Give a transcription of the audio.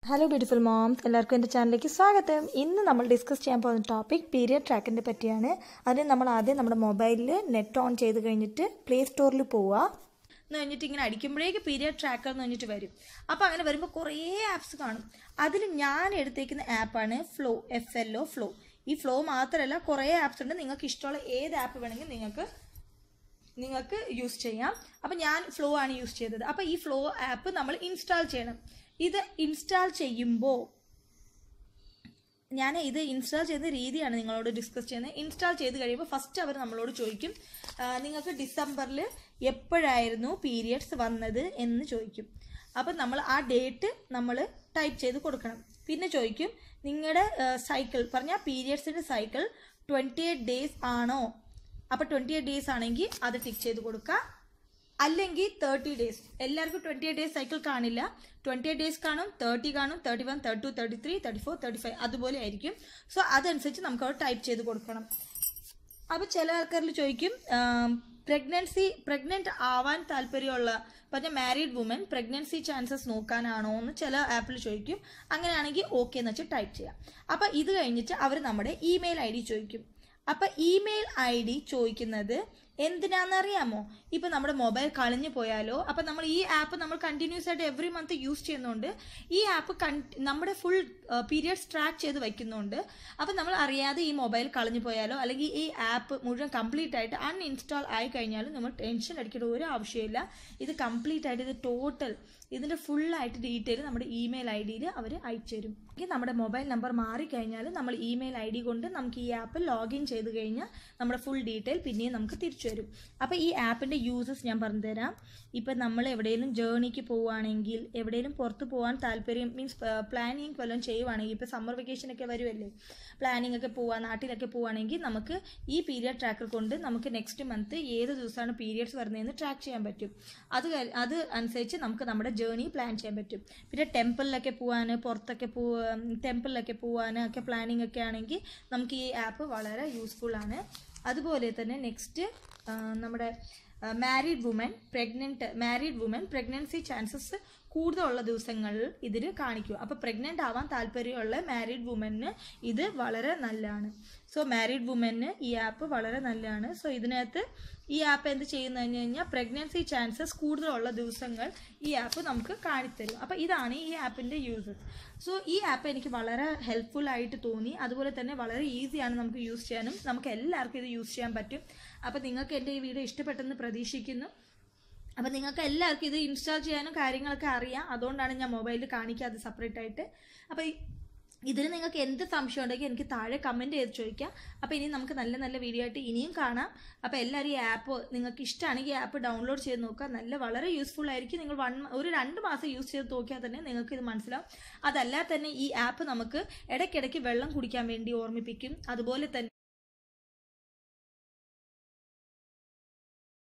hello beautiful moms എല്ലാവർക്കും എൻ്റെ ചാനലിലേക്ക് സ്വാഗതം ഇന്ന് നമ്മൾ ഡിസ്കസ് ചെയ്യാൻ പോകുന്ന ടോപ്പിക് പീരിയഡ് ട്രാക്കിൻ്റെ പറ്റിയാണ് അതിന് നമ്മൾ ആദ്യം നമ്മുടെ മൊബൈലിൽ നെറ്റ് ഓൺ ചെയ്ത് കഴിഞ്ഞിട്ട് പ്ലേ സ്റ്റോറിൽ പോവുക എന്ന് കഴിഞ്ഞിട്ട് ഇങ്ങനെ അടിക്കുമ്പോഴേക്ക് പീരിയഡ് ട്രാക്കർ എന്ന് പറഞ്ഞിട്ട് വരും അപ്പോൾ അങ്ങനെ വരുമ്പോൾ കുറേ ആപ്സ് കാണും അതിൽ ഞാൻ എടുത്തേക്കുന്ന ആപ്പാണ് Flo F L O Flo ഈ ഫ്ലോ മാത്രമല്ല കുറേ ആപ്സ് ഉണ്ട് നിങ്ങൾക്ക് ഇഷ്ടമുള്ള ഏത് ആപ്പ് വേണമെങ്കിൽ നിങ്ങൾക്ക് നിങ്ങൾക്ക് യൂസ് ചെയ്യാം അപ്പം ഞാൻ ഫ്ലോ ആണ് യൂസ് ചെയ്തത് അപ്പം ഈ ഫ്ലോ ആപ്പ് നമ്മൾ ഇൻസ്റ്റാൾ ചെയ്യണം ഇത് ഇൻസ്റ്റാൾ ചെയ്യുമ്പോൾ ഞാൻ ഇത് ഇൻസ്റ്റാൾ ചെയ്യുന്ന രീതിയാണ് നിങ്ങളോട് ഡിസ്കസ് ചെയ്യുന്നത് ഇൻസ്റ്റാൾ ചെയ്ത് കഴിയുമ്പോൾ ഫസ്റ്റ് അവർ നമ്മളോട് ചോദിക്കും ആ, നിങ്ങൾക്ക് ഡിസംബറിൽ എപ്പോഴായിരുന്നു പീരിയഡ്സ് വന്നത് എന്ന് ചോദിക്കും അപ്പം നമ്മൾ ആ ഡേറ്റ് നമ്മൾ ടൈപ്പ് ചെയ്ത് കൊടുക്കണം പിന്നെ ചോദിക്കും നിങ്ങളുടെ സൈക്കിൾ പറഞ്ഞാൽ പീരിയഡ്സിൻ്റെ സൈക്കിൾ ട്വൻറ്റി എയ്റ്റ് ഡേയ്സ് ആണോ അപ്പോൾ ട്വൻറ്റി എയ്റ്റ് ഡേയ്സ് ആണെങ്കിൽ അത് ടിക്ക് ചെയ്ത് കൊടുക്കുക അല്ലെങ്കിൽ തേർട്ടി ഡേയ്സ് എല്ലാവർക്കും ട്വൻറ്റി എയ്റ്റ് ഡേയ്സ് സൈക്കിൾ കാണില്ല ട്വൻറ്റി എയ്റ്റ് ഡേയ്സ് കാണും തേർട്ടി കാണും thirty one thirty two thirty three thirty four thirty five അതുപോലെ ആയിരിക്കും സോ അതനുസരിച്ച് നമുക്ക് അവിടെ ടൈപ്പ് ചെയ്ത് കൊടുക്കണം അപ്പോൾ ചില ആൾക്കാരിൽ ചോദിക്കും പ്രഗ്നൻസി പ്രഗ്നന്റ് ആവാൻ താല്പര്യമുള്ള പറഞ്ഞ മാരീഡ് വുമൻ പ്രഗ്നൻസി ചാൻസസ് നോക്കാനാണോ എന്ന് ചില ആപ്പിൽ ചോദിക്കും അങ്ങനെയാണെങ്കിൽ ഓക്കെ എന്ന് വെച്ച് ടൈപ്പ് ചെയ്യാം അപ്പോൾ ഇത് കഴിഞ്ഞിട്ട് അവർ നമ്മുടെ ഇമെയിൽ ഐ ഡി ചോദിക്കും അപ്പം ഇമെയിൽ ഐ ഡി ചോദിക്കുന്നത് എന്തിനാണെന്നറിയാമോ ഇപ്പം നമ്മുടെ മൊബൈൽ കളഞ്ഞു പോയാലോ അപ്പം നമ്മൾ ഈ ആപ്പ് നമ്മൾ കണ്ടിന്യൂസ് ആയിട്ട് എവറി മന്ത് യൂസ് ചെയ്യുന്നുണ്ട് ഈ ആപ്പ് കൺ നമ്മുടെ ഫുൾ പീരിയഡ്സ് ട്രാക്ക് ചെയ്ത് വയ്ക്കുന്നുണ്ട് അപ്പം നമ്മൾ അറിയാതെ ഈ മൊബൈൽ കളഞ്ഞു പോയാലോ അല്ലെങ്കിൽ ഈ ആപ്പ് മുഴുവൻ കംപ്ലീറ്റ് ആയിട്ട് അൺഇൻസ്റ്റാൾ ആയി കഴിഞ്ഞാലും നമ്മൾ ടെൻഷൻ അടിക്കേണ്ട ഒരു ആവശ്യമില്ല ഇത് കംപ്ലീറ്റ് ആയിട്ട് ഇത് ടോട്ടൽ ഇതിൻ്റെ ഫുള്ളായിട്ട് ഡീറ്റെയിൽ നമ്മുടെ ഇമെയിൽ ഐ ഡിയിൽ അവർ അയച്ചു തരും എങ്കിൽ നമ്മുടെ മൊബൈൽ നമ്പർ മാറിക്കഴിഞ്ഞാൽ നമ്മൾ ഇമെയിൽ ഐ ഡി കൊണ്ട് നമുക്ക് ഈ ആപ്പ് ലോഗിൻ ചെയ്ത് കഴിഞ്ഞാൽ നമ്മുടെ ഫുൾ ഡീറ്റെയിൽ പിന്നെയും നമുക്ക് തിരിച്ചു വരും അപ്പോൾ ഈ ആപ്പിൻ്റെ യൂസസ് ഞാൻ പറഞ്ഞുതരാം ഇപ്പം നമ്മൾ എവിടെയെങ്കിലും ജേർണിക്ക് പോവുകയാണെങ്കിൽ എവിടെയെങ്കിലും പുറത്ത് പോകാൻ താല്പര്യം മീൻസ് പ്ലാനിങ് വല്ലതും ചെയ്യുവാണെങ്കിൽ ഇപ്പോൾ സമ്മർ വെക്കേഷനൊക്കെ വരുമല്ലേ പ്ലാനിങ് ഒക്കെ പോവാ നാട്ടിലൊക്കെ പോവുകയാണെങ്കിൽ നമുക്ക് ഈ പീരിയഡ് ട്രാക്കർ കൊണ്ട് നമുക്ക് നെക്സ്റ്റ് മന്ത് ഏത് ദിവസമാണ് പീരിയഡ്സ് വരുന്നതെന്ന് ട്രാക്ക് ചെയ്യാൻ പറ്റും അത് കഴി- അത് അനുസരിച്ച് നമുക്ക് നമ്മുടെ ജേർണി പ്ലാൻ ചെയ്യാൻ പറ്റും പിന്നെ ടെമ്പിളിലൊക്കെ പോകാൻ പുറത്തൊക്കെ പോവാൻ ടെമ്പിളിലൊക്കെ പോകാൻ ഒക്കെ പ്ലാനിങ് ഒക്കെ ആണെങ്കിൽ നമുക്ക് ഈ ആപ്പ് വളരെ യൂസ്ഫുൾ ആണ് അതുപോലെ തന്നെ നെക്സ്റ്റ് നമ്മുടെ married woman pregnant married woman pregnancy chances കൂടുതലുള്ള ദിവസങ്ങളിൽ ഇതിൽ കാണിക്കും അപ്പോൾ പ്രഗ്നൻ്റ് ആവാൻ താല്പര്യമുള്ള മാരീഡ് വുമന് ഇത് വളരെ നല്ലതാണ് സോ മാരീഡ് വുമന് ഈ ആപ്പ് വളരെ നല്ലതാണ് സോ ഇതിനകത്ത് ഈ ആപ്പ് എന്ത് ചെയ്യുന്നു കഴിഞ്ഞ് കഴിഞ്ഞാൽ പ്രഗ്നൻസി ചാൻസസ് കൂടുതലുള്ള ദിവസങ്ങൾ ഈ ആപ്പ് നമുക്ക് കാണിത്തരും അപ്പോൾ ഇതാണ് ഈ ആപ്പിൻ്റെ യൂസസ് സോ ഈ ആപ്പ് എനിക്ക് വളരെ ഹെൽപ്ഫുൾ ആയിട്ട് തോന്നി അതുപോലെ തന്നെ വളരെ ഈസിയാണ് നമുക്ക് യൂസ് ചെയ്യാനും നമുക്ക് എല്ലാവർക്കും ഇത് യൂസ് ചെയ്യാൻ പറ്റും അപ്പോൾ നിങ്ങൾക്ക് എൻ്റെ ഈ വീഡിയോ ഇഷ്ടപ്പെട്ടെന്ന് പ്രതീക്ഷിക്കുന്നു അപ്പം നിങ്ങൾക്ക് എല്ലാവർക്കും ഇത് ഇൻസ്റ്റാൾ ചെയ്യാനും കാര്യങ്ങളൊക്കെ അറിയാം അതുകൊണ്ടാണ് ഞാൻ മൊബൈലിൽ കാണിക്കാതെ സെപ്പറേറ്റ് ആയിട്ട് അപ്പോൾ ഈ- ഇതിന് നിങ്ങൾക്ക് എന്ത് സംശയം ഉണ്ടെങ്കിൽ എനിക്ക് താഴെ കമൻറ്റ് ചെയ്ത് ചോദിക്കാം അപ്പോൾ ഇനി നമുക്ക് നല്ല നല്ല വീഡിയോ ആയിട്ട് ഇനിയും കാണാം അപ്പോൾ എല്ലാവരും ഈ ആപ്പ് നിങ്ങൾക്ക് ഇഷ്ടമാണെങ്കിൽ ഈ ആപ്പ് ഡൗൺലോഡ് ചെയ്ത് നോക്കുക നല്ല വളരെ യൂസ്ഫുൾ ആയിരിക്കും നിങ്ങൾ വൺ ഒരു രണ്ട് മാസം യൂസ് ചെയ്ത് നോക്കിയാൽ തന്നെ നിങ്ങൾക്ക് ഇത് മനസ്സിലാവും അതല്ലാതെ തന്നെ ഈ ആപ്പ് നമുക്ക് ഇടയ്ക്കിടയ്ക്ക് വെള്ളം കുടിക്കാൻ വേണ്ടി ഓർമ്മിപ്പിക്കും അതുപോലെ തന്നെ